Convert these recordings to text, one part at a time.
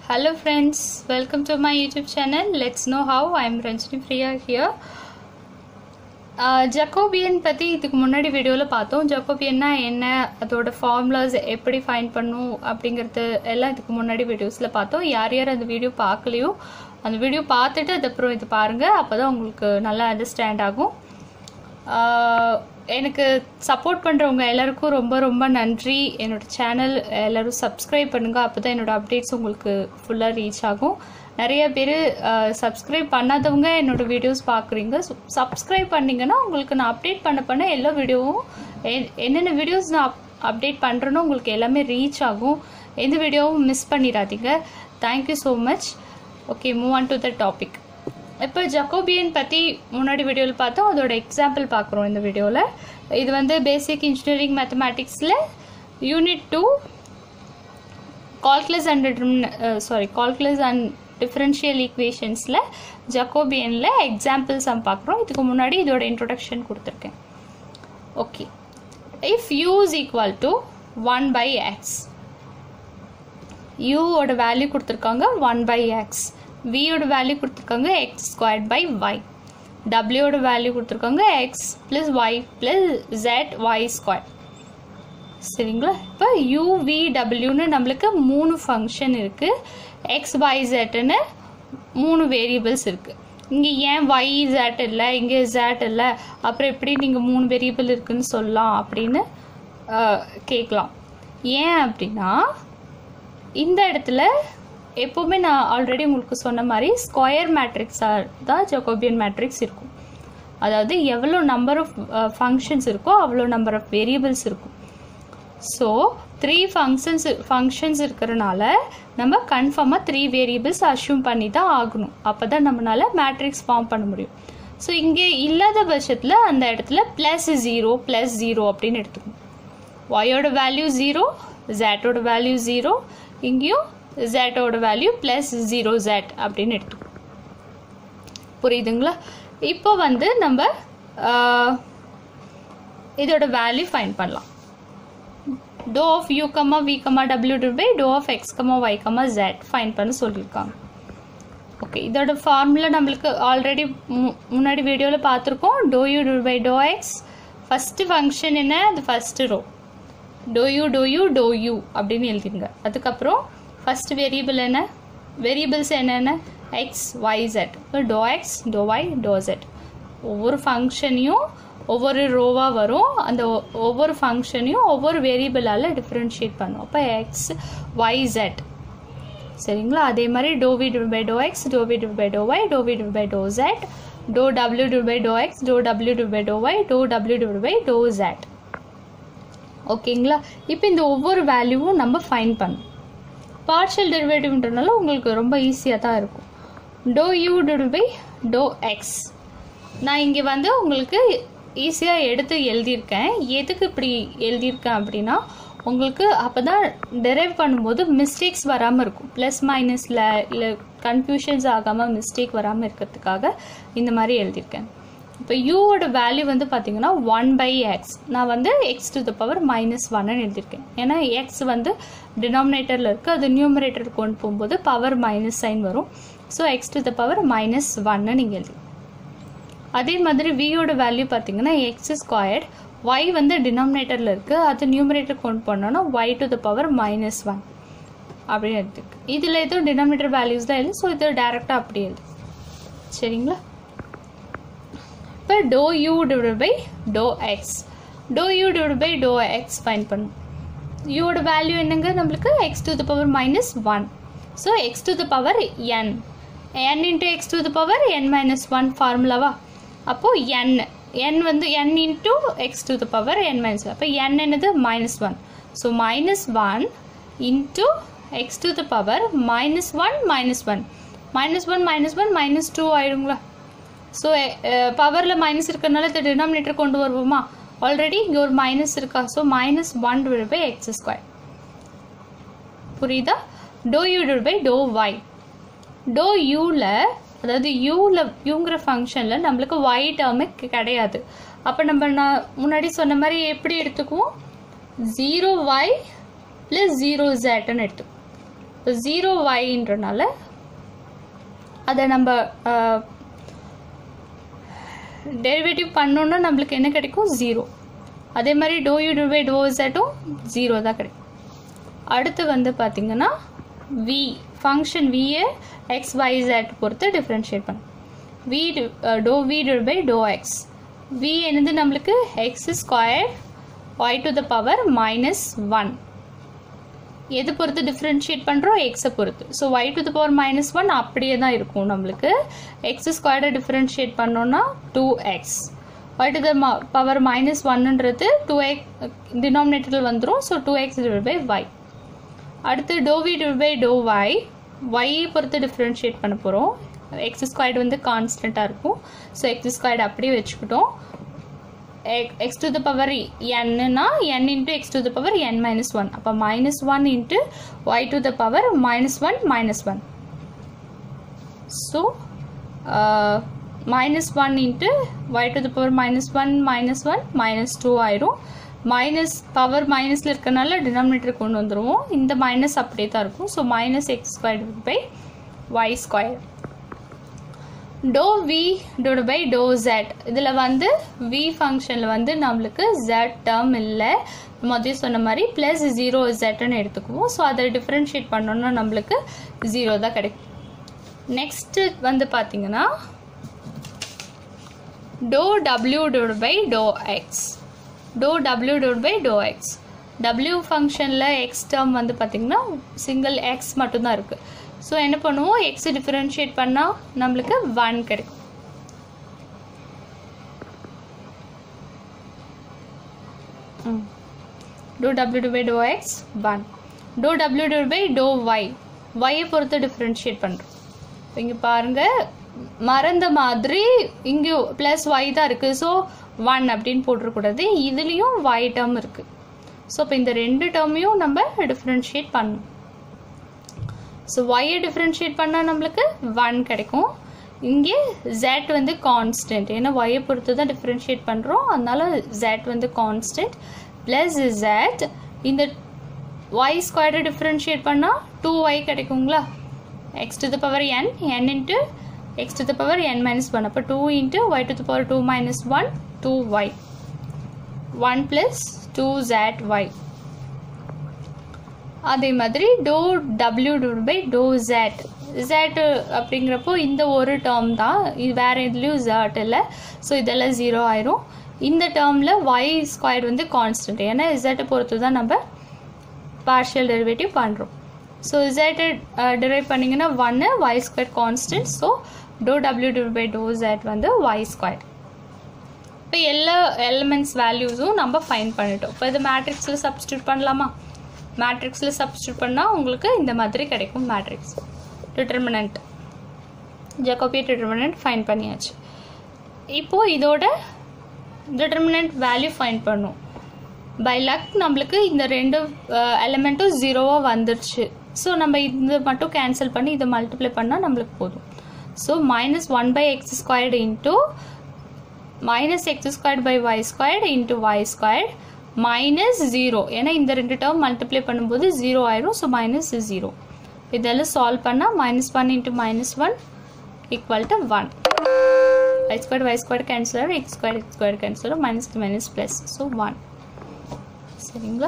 Hello friends, welcome to my YouTube channel. Let's know how. I'm Ranjini Priya here. Jacobian பற்றி இதுக்கு முன்னாடி வீடியோவில் பார்த்தோம் ஜக்கோபியன்னா என்ன அதோட ஃபார்முலாஸ் எப்படி ஃபைண்ட் பண்ணும் அப்படிங்கிறது எல்லாம் இதுக்கு முன்னாடி வீடியோஸில் பார்த்தோம் யார் யார் அந்த வீடியோ பார்க்கலையோ அந்த வீடியோ பார்த்துட்டு அதுக்கப்புறம் இது பாருங்கள் அப்போ தான் உங்களுக்கு நல்லா அண்டர்ஸ்டாண்ட் ஆகும் ஆஹ் எனக்கு சப்போர்ட் பண்ணுறவங்க எல்லாருக்கும் ரொம்ப ரொம்ப நன்றி என்னோட சேனல் எல்லோரும் சப்ஸ்கிரைப் பண்ணுங்கள் அப்போ தான் என்னோட அப்டேட்ஸ் உங்களுக்கு ஃபுல்லாக ரீச் ஆகும் நிறைய பேர் சப்ஸ்கிரைப் பண்ணாதவங்க என்னோட வீடியோஸ் பார்க்குறீங்க சப்ஸ்கிரைப் பண்ணிங்கன்னா உங்களுக்கு நான் அப்டேட் பண்ண பண்ண எல்லா வீடியோவும் எ- என்னென்ன வீடியோஸ் நான் அப்டேட் பண்ணுறேனோ உங்களுக்கு எல்லாமே ரீச் ஆகும் எந்த வீடியோவும் மிஸ் பண்ணிடாதீங்க thank you so much okay move on to the topic இப்போ ஜக்கோபியன் பற்றி முன்னாடி வீடியோவில் பார்த்தோம் அதோட எக்ஸாம்பிள் பார்க்குறோம் இந்த வீடியோவில் இது வந்து பேசிக் இன்ஜினியரிங் மேத்தமேட்டிக்ஸில் unit two calculus and sorry calculus and differential ஈக்குவேஷன்ஸில் ஜக்கோபியனில் எக்ஸாம்பிள் சம் பார்க்குறோம் இதுக்கு முன்னாடி இதோட இன்ட்ரொடக்ஷன் கொடுத்துருக்கேன் okay if u is equal to one by x யூவோட வேல்யூ கொடுத்துருக்காங்க ஒன் பை எக்ஸ் வியோட வேல்யூ கொடுத்துருக்காங்க எக்ஸ் ஸ்கொயர்ட் பை ஒய் டபிள்யூட வேல்யூ கொடுத்துருக்காங்க x plus y plus z y square சரிங்களா இப்போ யூவிடபிள்யூன்னு நம்மளுக்கு மூணு ஃபங்க்ஷன் இருக்குது எக்ஸ் ஒய் ஜெட்டுன்னு மூணு வேரியபிள்ஸ் இருக்குது இங்கே ஏன் ஒய் ஜெட் இல்லை இங்கே ஜெட் இல்லை அப்புறம் எப்படி நீங்கள் மூணு வேரியபிள் இருக்குன்னு சொல்லலாம் அப்படின்னு அஹ், கேட்கலாம் ஏன் அப்படின்னா இந்த இடத்துல எப்போவுமே நான் ஆல்ரெடி உங்களுக்கு சொன்ன மாதிரி ஸ்கொயர் மேட்ரிக்ஸாக தான் ஜக்கோபியன் மேட்ரிக்ஸ் இருக்கும் அதாவது எவ்வளோ நம்பர் ஆஃப் ஃபங்க்ஷன்ஸ் இருக்கோ அவ்வளோ நம்பர் ஆஃப் வேரியபிள்ஸ் இருக்கும் ஸோ த்ரீ ஃபங்க்ஷன்ஸ் ஃபங்க்ஷன்ஸ் இருக்கிறனால நம்ம கன்ஃபார்மாக த்ரீ வேரியபிள்ஸ் அஷ்யூம் பண்ணி தான் ஆகணும் அப்போ தான் நம்மளால மேட்ரிக்ஸ் ஃபார்ம் பண்ண முடியும் ஸோ இங்கே இல்லாத பட்சத்தில் அந்த இடத்துல ப்ளஸ் ஜீரோ ப்ளஸ் ஜீரோ அப்படின்னு எடுத்துக்கணும் ஒயோட வேல்யூ ஜீரோ ஜேட்டோட வேல்யூ ஜீரோ இங்கேயும் ஜேட்டோட வேல்யூ ப்ளஸ் ஜீரோ ஜேட் அப்படின்னு எடுத்துக்கணும் புரியுதுங்களா இப்போ வந்து நம்ம ஆஹ், இதோட வேல்யூ ஃபைன் பண்ணலாம் doh of u comma v comma டபிள்யூ by doh of x comma y comma z find பண்ண சொல்லியிருக்காங்க ஓகே இதோட ஃபார்முலா நம்மளுக்கு ஆல்ரெடி முன்னாடி வீடியோவில் பார்த்துருக்கோம் doh u to by to x first function என்ன அது first row doh u doh u doh u அப்படின்னு எழுதிருங்க அதுக்கப்புறம் ஃபஸ்ட் வேரியபிள் என்ன வேரியபிள்ஸ் என்னென்ன எக்ஸ் ஒய் ஜெட் இப்போ doh X doh Y doh z ஒவ்வொரு ஃபங்க்ஷனையும் ஒவ்வொரு ரோவாக வரும் அந்த ஒ- ஒவ்வொரு ஃபங்க்ஷனையும் ஒவ்வொரு வேரியபிளால் டிஃப்ரென்ஷியேட் பண்ணும் அப்போ எக்ஸ் ஒய் ஜெட் சரிங்களா அதே மாதிரி do we divide by to X do we divide by to Y do we divide by to Z do W divide by to X do W divide by to Y do W divide by to Z ஓகேங்களா இப்போ இந்த ஒவ்வொரு வேல்யூவும் நம்ம fine பண்ணணும் partial டெரிவேட்டிவ்ன்றனால உங்களுக்கு ரொம்ப ஈஸியாக தான் இருக்கும் doh u divide by to x நான் இங்கே வந்து உங்களுக்கு ஈஸியாக எடுத்து எழுதியிருக்கேன் எதுக்கு இப்படி எழுதியிருக்கேன் அப்படின்னா உங்களுக்கு அப்போ தான் டெரைவ் பண்ணும்போது மிஸ்டேக்ஸ் வராமல் இருக்கும் ப்ளஸ் மைனஸில் இல்லை கன்ஃபியூஷன்ஸ் ஆகாமல் மிஸ்டேக் வராமல் இருக்கிறதுக்காக இந்த மாதிரி எழுதியிருக்கேன் இப்போ யூவோட வேல்யூ வந்து பார்த்தீங்கன்னா ஒன் பை எக்ஸ் நான் வந்து x to the power minus ஒன்னு எழுதியிருக்கேன் ஏன்னா எக்ஸ் வந்து டினாமினேட்டரில் இருக்குது அது நியூமரேட்டர் கொண்டு போகும்போது பவர் மைனஸ் சைன் வரும் so x to the power minus ஒன்னு நீங்கள் எழுதி அதே மாதிரி வியோட வேல்யூ பார்த்தீங்கன்னா எக்ஸ் ஸ்கொயர்ட் ஒய் வந்து டினாமினேட்டரில் இருக்குது அது நியூமரேட்டர் கொண்டு போனோன்னா y to the power minus one அப்படின்னு எடுத்துருக்கு இதில் எதுவும் டினாமினேட்டர் வேல்யூஸ் தான் எழுது ஸோ இது டேரெக்டாக அப்படி எழுது சரிங்களா இப்போ doh u divide by to X doh u divide by to x find பண்ணும் யூவோட வேல்யூ என்னங்க நம்மளுக்கு x to the power minus one so x to the power n n into x to the power n minus one ஃபார்முலாவா அப்போது n n வந்து n into x to the power n minus அப்போ n என்னது minus one so minus one into x to the power minus one minus one minus one minus one minus two ஆயிடுங்களா so பவரில் minus இருக்கிறனால இந்த denominator கொண்டு வருவோமா already இங்கே ஒரு மைனஸ் இருக்கா so minus one divide by x square புரியுதா doh u divide by to Y doh யூவில் அதாவது யூவில் யூங்கிற ஃபங்க்ஷனில் நம்மளுக்கு ஒய் டேர்மே கிடையாது அப்போ நம்ம நான் முன்னாடி சொன்ன மாதிரி எப்படி எடுத்துக்குவோம் ஜீரோ ஒய் ப்ளஸ் ஜீரோ ஜேட்டுன்னு எடுத்துக்குவோம் இப்போ ஜீரோ ஒய்ன்றனால அதை நம்ம டெரிவேட்டிவ் பண்ணோன்னா நம்மளுக்கு என்ன கிடைக்கும் ஜீரோ அதே மாதிரி doh u to by doh இசட்டும் ஜீரோ தான் கிடைக்கும் அடுத்து வந்து பார்த்தீங்கன்னா வி ஃபங்க்ஷன் வியை எக்ஸ் ஒய் ஜெட் பொறுத்து டிஃப்ரென்ஷியேட் பண்ணும் v doh we divide by to x v என்னது நம்மளுக்கு x square y to the power minus one எது பொறுத்து டிஃப்ரென்ஷியேட் பண்ணுறோம் எக்ஸை பொறுத்து so y to the power minus one அப்படியே தான் இருக்கும் நம்மளுக்கு எக்ஸ் ஸ்கொயர்டை டிஃப்ரென்ஷியேட் பண்ணோன்னா two x y to the power minus ஒன்னுன்றது டூ எக்ஸ் டினாமினேட்டரில் வந்துடும் so two x divide by y அடுத்து doh we divide by to y y பொறுத்து டிஃப்ரென்ஷியேட் பண்ண போகிறோம் எக்ஸ் ஸ்கொயர்டு வந்து கான்ஸ்டண்ட்டாக இருக்கும் ஸோ எக்ஸ் ஸ்கொயர்டு அப்படியே வச்சுக்கிட்டோம் எக்ஸ் டு த பவர் என்னன்னா n into x to the power n minus one அப்போ minus one into y to the power minus one minus one so minus one into y to the power minus one minus one minus two ஆயிரும் minus power மைனஸில் இருக்கனால denominator கொண்டு வந்துடுவோம் இந்த minus அப்படியே தான் இருக்கும் so minus x square by y square doh v doh by to z இதில் வந்து வி ஃபங்க்ஷனில் வந்து நம்மளுக்கு ஜெட் டேர்ம் இல்லை மொதல் சொன்ன மாதிரி ப்ளஸ் ஜீரோ ஜெட்னு எடுத்துக்குவோம் ஸோ அதை டிஃப்ரென்ஷியேட் பண்ணோன்னா நம்மளுக்கு ஜீரோ தான் கிடைக்கும் நெக்ஸ்ட்டு வந்து பார்த்தீங்கன்னா டோ டபிள்யூ டோடு by to X do W டோடு பை டோ எக்ஸ் டபிள்யூ ஃபங்க்ஷனில் எக்ஸ் டேர்ம் வந்து பார்த்திங்கன்னா சிங்கிள் எக்ஸ் மட்டும்தான் இருக்குது ஸோ என்ன பண்ணுவோம் எக்ஸ் டிஃபரன்ஷியேட் பண்ணால் நம்மளுக்கு ஒன் கிடைக்கும் do W by to X one do W two by to Y ஒய்யை பொறுத்து டிஃப்ரென்ஷியேட் பண்ணுறோம் இங்கே பாருங்கள் மறந்த மாதிரி இங்கே ப்ளஸ் ஒய் தான் இருக்குது ஸோ ஒன் அப்படின்னு போட்டுறக்கூடாது இதுலேயும் ஒய் டேர்ம் இருக்குது ஸோ இப்போ இந்த ரெண்டு டேர்மையும் நம்ம டிஃப்ரென்ஷியேட் பண்ணணும் ஸோ ஒய்யை டிஃப்ரென்ஷியேட் பண்ணால் நம்மளுக்கு ஒன் கிடைக்கும் இங்கே ஜெட் வந்து கான்ஸ்டன்ட் ஏன்னா ஒய்யை பொறுத்து தான் டிஃப்ரென்ஷியேட் பண்ணுறோம் அதனால ஜெட் வந்து கான்ஸ்டன்ட் ப்ளஸ் ஜெட் இந்த ஒய் ஸ்கொயரை டிஃப்ரென்ஷியேட் பண்ணால் டூ ஒய் கிடைக்குங்களா x to the power n n into x to the power n minus one அப்போ two into y to the power two minus one two y one plus two z y அதே மாதிரி doh W two by to z z அப்படிங்கிறப்போ இந்த ஒரு term தான் இது வேறு எதுலேயும் ஜெட் இல்லை ஸோ இதெல்லாம் ஜீரோ ஆயிரும் இந்த டேர்மில் ஒய் ஸ்கொயர் வந்து கான்ஸ்டன்ட் ஏன்னா இசட்டை பொறுத்து தான் நம்ம பார்ஷியல் டெரிவேட்டிவ் பண்ணுறோம் ஸோ இசட்டை டெரைவ் பண்ணிங்கன்னா ஒன்று y square constant so doh W two by to z வந்து ஒய் ஸ்கொயர் இப்போ எல்லா எலிமெண்ட்ஸ் வேல்யூஸும் நம்ம ஃபைன் பண்ணிட்டோம் இப்போ இது மேட்ரிக்ஸில் சப்ஸ்டியூட் பண்ணலாமா மேட்ரிக்ஸில் சப்ஸ்டியூட் பண்ணால் உங்களுக்கு இந்த மாதிரி கிடைக்கும் matrix determinant Jacobian determinant find பண்ணியாச்சு இப்போது இதோட டிட்டர்மினன்ட் வேல்யூ ஃபைன் பண்ணும் பை லக் நம்மளுக்கு இந்த ரெண்டு எலிமெண்ட்டும் ஜீரோவாக வந்துருச்சு ஸோ நம்ம இது மட்டும் கேன்சல் பண்ணி இதை மல்டிப்ளை பண்ணால் நம்மளுக்கு போதும் so minus one by x squared into minus x squared by y squared into y squared minus zero ஏன்னா இந்த ரெண்டு டேர்ம் மல்டிப்ளை பண்ணும்போது ஜீரோ ஆயிரும் ஸோ மைனஸ் ஜீரோ இதெல்லாம் சால்வ் பண்ணால் minus one into minus one equal to one y squared y squared cancel ஆகும் x squared x squared cancel ஆகும் minus minus plus so 1 சரிங்களா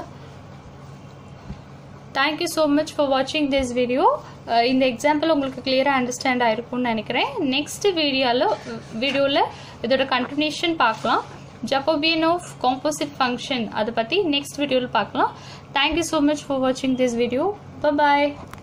தேங்க்யூ ஸோ மச் ஃபார் வாட்சிங் this video இந்த example உங்களுக்கு கிளியராக understand ஆயிருக்கும்னு நினைக்கிறேன் next வீடியோவில் வீடியோவில் இதோட கண்டினியூஷன் பார்க்கலாம் ஜக்கோபியன் ஆஃப் காம்போசிட் ஃபங்க்ஷன் அதை பற்றி நெக்ஸ்ட் வீடியோவில் பார்க்கலாம் தேங்க்யூ ஸோ மச் ஃபார் வாட்சிங் திஸ் வீடியோ பாய்